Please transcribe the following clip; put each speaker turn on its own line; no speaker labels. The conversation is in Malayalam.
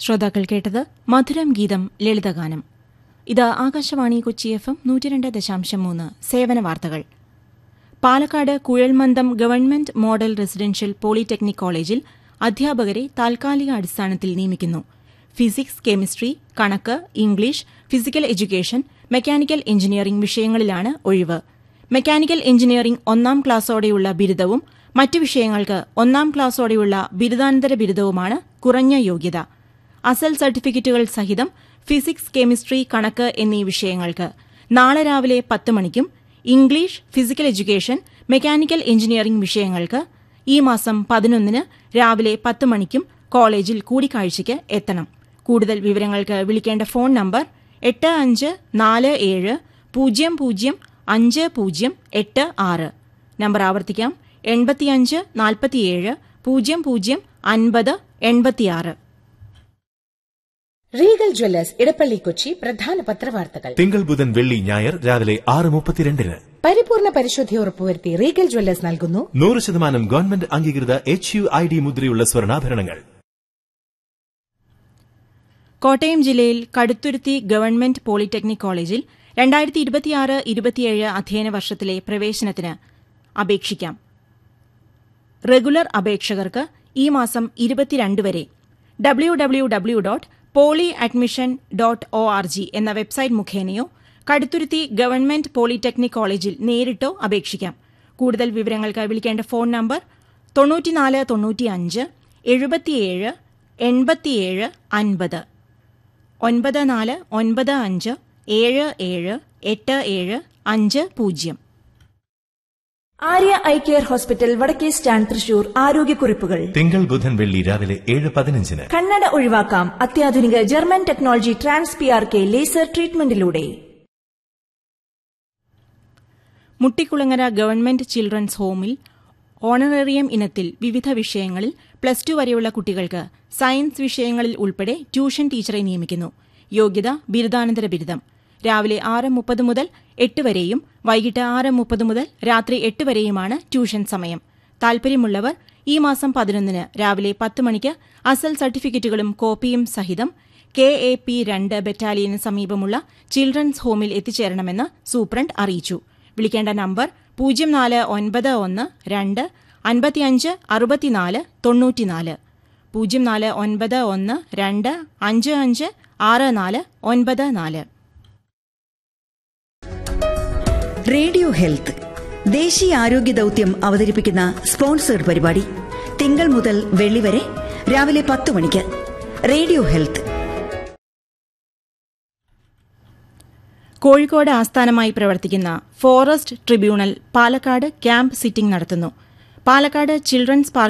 ശ്രോതാക്കൾ കേട്ടത് മധുരം ഗീതം ലളിതഗാനം ഇത് ആകാശവാണി കൊച്ചി എഫ് എം നൂറ്റിരണ്ട് ദശാംശം മൂന്ന് സേവന വാർത്തകൾ പാലക്കാട് കുഴൽമന്ദം ഗവൺമെന്റ് മോഡൽ റെസിഡൻഷ്യൽ പോളിടെക്നിക് കോളേജിൽ അധ്യാപകരെ താൽക്കാലിക അടിസ്ഥാനത്തിൽ നിയമിക്കുന്നു ഫിസിക്സ് കെമിസ്ട്രി കണക്ക് English physical education mechanical engineering വിഷയങ്ങളിലാണ് ഒഴിവ് മെക്കാനിക്കൽ എഞ്ചിനീയറിംഗ് ഒന്നാം ക്ലാസ്സോടെയുള്ള ബിരുദവും മറ്റു വിഷയങ്ങൾക്ക് ഒന്നാം ക്ലാസ്സോടെയുള്ള ബിരുദാനന്തര ബിരുദവുമാണ് കുറഞ്ഞ യോഗ്യത അസൽ സർട്ടിഫിക്കറ്റുകൾ സഹിതം ഫിസിക്സ് കെമിസ്ട്രി കണക്ക് എന്നീ വിഷയങ്ങൾക്ക് നാളെ രാവിലെ പത്ത് മണിക്കും English physical education mechanical engineering വിഷയങ്ങൾക്ക് ഈ മാസം പതിനൊന്നിന് രാവിലെ പത്ത് മണിക്കും കോളേജിൽ കൂടിക്കാഴ്ചയ്ക്ക് എത്തണം കൂടുതൽ വിവരങ്ങൾക്ക് വിളിക്കേണ്ട ഫോൺ നമ്പർ എട്ട് അഞ്ച് നാല് ഏഴ് പൂജ്യം പൂജ്യം അഞ്ച് പൂജ്യം എട്ട് ആറ് നമ്പർ ആവർത്തിക്കാം എൺപത്തിയഞ്ച് നാൽപ്പത്തിയേഴ് പൂജ്യം പൂജ്യം അൻപത് എൺപത്തിയാറ്
റീഗൽ ജ്വല്ലേഴ്സ് ഇടപ്പള്ളി കൊച്ചി പ്രധാന പത്രവാർത്തകൾ
തിങ്കൾ ബുധൻ വെള്ളി ഞായർ രാവിലെ ആറ് മുപ്പത്തിരണ്ടിന്
പരിപൂർണ പരിശുദ്ധി ഉറപ്പുവരുത്തി റീഗൽ ജ്വല്ലേഴ്സ് നൽകുന്നു
നൂറ് ശതമാനം ഗവൺമെന്റ് അംഗീകൃത എച്ച് യു ഐ ഡി മുദ്രയുള്ള സ്വർണ്ണാഭരണങ്ങൾ
കോട്ടയം ജില്ലയിൽ കടുത്തുരുത്തി ഗവൺമെന്റ് പോളിടെക്നിക് കോളേജിൽ രണ്ടായിരത്തി ഇരുപത്തിയാറ് ഇരുപത്തിയേഴ് അധ്യയന വർഷത്തിലെ പ്രവേശനത്തിന് അപേക്ഷിക്കാം റെഗുലർ അപേക്ഷകർക്ക് ഈ മാസം ഇരുപത്തിരണ്ട് വരെ W W W dot poly admission dot O R G എന്ന വെബ്സൈറ്റ് മുഖേനയോ കടുത്തുരുത്തി ഗവൺമെന്റ് പോളിടെക്നിക് കോളേജിൽ നേരിട്ടോ അപേക്ഷിക്കാം കൂടുതൽ വിവരങ്ങൾക്ക് വിളിക്കേണ്ട ഫോൺ നമ്പർ തൊണ്ണൂറ്റിനാല് തൊണ്ണൂറ്റിയഞ്ച് എഴുപത്തിയേഴ് എൺപത്തിയേഴ് അൻപത് ഒൻപത് നാല് ഒൻപത് അഞ്ച് ഏഴ് ഏഴ് എട്ട് ഏഴ് അഞ്ച് പൂജ്യം
ആര്യ ഐ കെയർ ഹോസ്പിറ്റൽ വടക്കേ സ്റ്റാൻഡ് തൃശൂർ ആരോഗ്യക്കുറിപ്പുകൾ
തിങ്കൾ ബുധൻ വെള്ളി രാവിലെ ഏഴ് പതിനഞ്ചിന്
കണ്ണട ഒഴിവാക്കാം അത്യാധുനിക German technology trans P R K laser ട്രീറ്റ്മെന്റിലൂടെ
മുട്ടിക്കുളങ്ങര ഗവൺമെന്റ് ചിൽഡ്രൻസ് ഹോമിൽ ഓണറേറിയം ഇനത്തിൽ വിവിധ വിഷയങ്ങളിൽ പ്ലസ് ടു വരെയുള്ള കുട്ടികൾക്ക് സയൻസ് വിഷയങ്ങളിൽ ഉൾപ്പെടെ ട്യൂഷൻ ടീച്ചറെ നിയമിക്കുന്നു യോഗ്യത ബിരുദാനന്തര ബിരുദം രാവിലെ ആറ് മുപ്പത് മുതൽ എട്ട് വരെയും വൈകിട്ട് ആറ് മുപ്പത് മുതൽ രാത്രി എട്ട് വരെയുമാണ് ട്യൂഷൻ സമയം താൽപര്യമുള്ളവർ ഈ മാസം പതിനൊന്നിന് രാവിലെ പത്ത് മണിക്ക് അസൽ സർട്ടിഫിക്കറ്റുകളും കോപ്പിയും സഹിതം കെ എ പി രണ്ട് ബറ്റാലിയന് സമീപമുള്ള ചിൽഡ്രൻസ് ഹോമിൽ എത്തിച്ചേരണമെന്ന് സൂപ്രണ്ട് അറിയിച്ചു വിളിക്കേണ്ട നമ്പർ പൂജ്യം നാല് ഒൻപത് ഒന്ന് രണ്ട് അൻപത്തിയഞ്ച് അറുപത്തിനാല് തൊണ്ണൂറ്റിനാല് പൂജ്യം നാല് ഒൻപത് ഒന്ന് രണ്ട് അഞ്ച് അഞ്ച് ആറ് നാല് ഒൻപത് നാല്
റേഡിയോ ഹെൽത്ത് ദേശീയ ആരോഗ്യ ദൗത്യം അവതരിപ്പിക്കുന്ന സ്പോൺസേഡ് പരിപാടി തിങ്കൾ മുതൽ വെള്ളി വരെ രാവിലെ പത്ത് മണിക്ക് റേഡിയോ ഹെൽത്ത്
കോഴിക്കോട് ആസ്ഥാനമായി പ്രവർത്തിക്കുന്ന forest tribunal Palakkad camp sitting നടത്തുന്നു പാലക്കാട് ചിൽഡ്രൻസ് പാർക്ക്